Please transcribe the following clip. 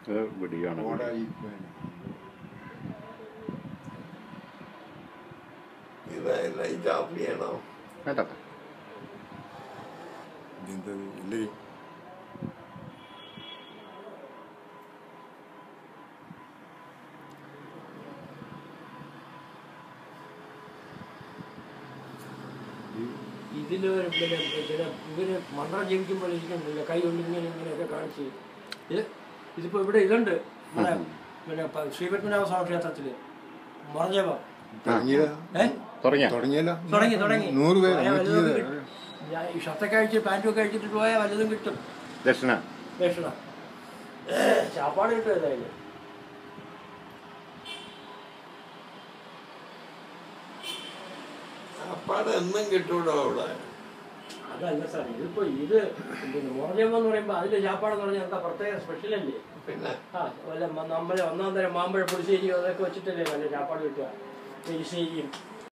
അത് പിടിയാണ് ഓടായി ഇതെല്ലാം ഇത് ഓഫ് ചെയ്യണോ വേണ്ട എന്തത് ഇല്ലേ ഇതില് പിന്നെ ചില ഇവര് മന്ത്രം ജപിക്കുമ്പോൾ ഇരിക്കുന്നില്ല കൈ കൊണ്ട് ഇങ്ങനെ ഇങ്ങനെയൊക്കെ കാണിച്ച് ഇത് ഇതിപ്പോ ഇവിടെ ഇതുണ്ട് നമ്മുടെ പിന്നെ പ- ശ്രീപത്മനാഭ സ്വാമി ക്ഷേത്രത്തില് മറഞ്ഞപ്പം തുടങ്ങിയില്ല ഏ തുടങ്ങിയ തുടങ്ങിയല്ല തുടങ്ങി തുടങ്ങി നൂറ് പേര് പോയാൽ നൂറ്റി വല്ലതും ഇരുപത് കിട്ടും. ഞാൻ ഈ ഷർട്ടൊക്കെ അഴിച്ച് പാൻറ്റും ഒക്കെ അഴിച്ചിട്ട് പോയാൽ വല്ലതും കിട്ടും ദക്ഷിണ ദക്ഷിണ ചാപ്പാട് കിട്ടും ഏതായാലും അപ്പാടെ എന്നും കിട്ടൂടോ അവിടെ അതല്ല സാർ ഇതിപ്പോ ഇത് പിന്നെ മുറഞ്ഞപ്പം എന്ന് പറയുമ്പോൾ അതിന്റെ ചാപ്പാടെന്ന് പറഞ്ഞാൽ എന്താ പ്രത്യേക സ്പെഷ്യൽ അല്ലേ പിന്നെ ആ വല്ല മ- നമ്മളെ ഒന്നാം തരം മാമ്പഴ പുളിശ്ശേരിയോ അതൊക്കെ വെച്ചിട്ടല്ലേ നല്ല ചാപ്പാട് കിട്ടുക എരിശ്ശേരിയും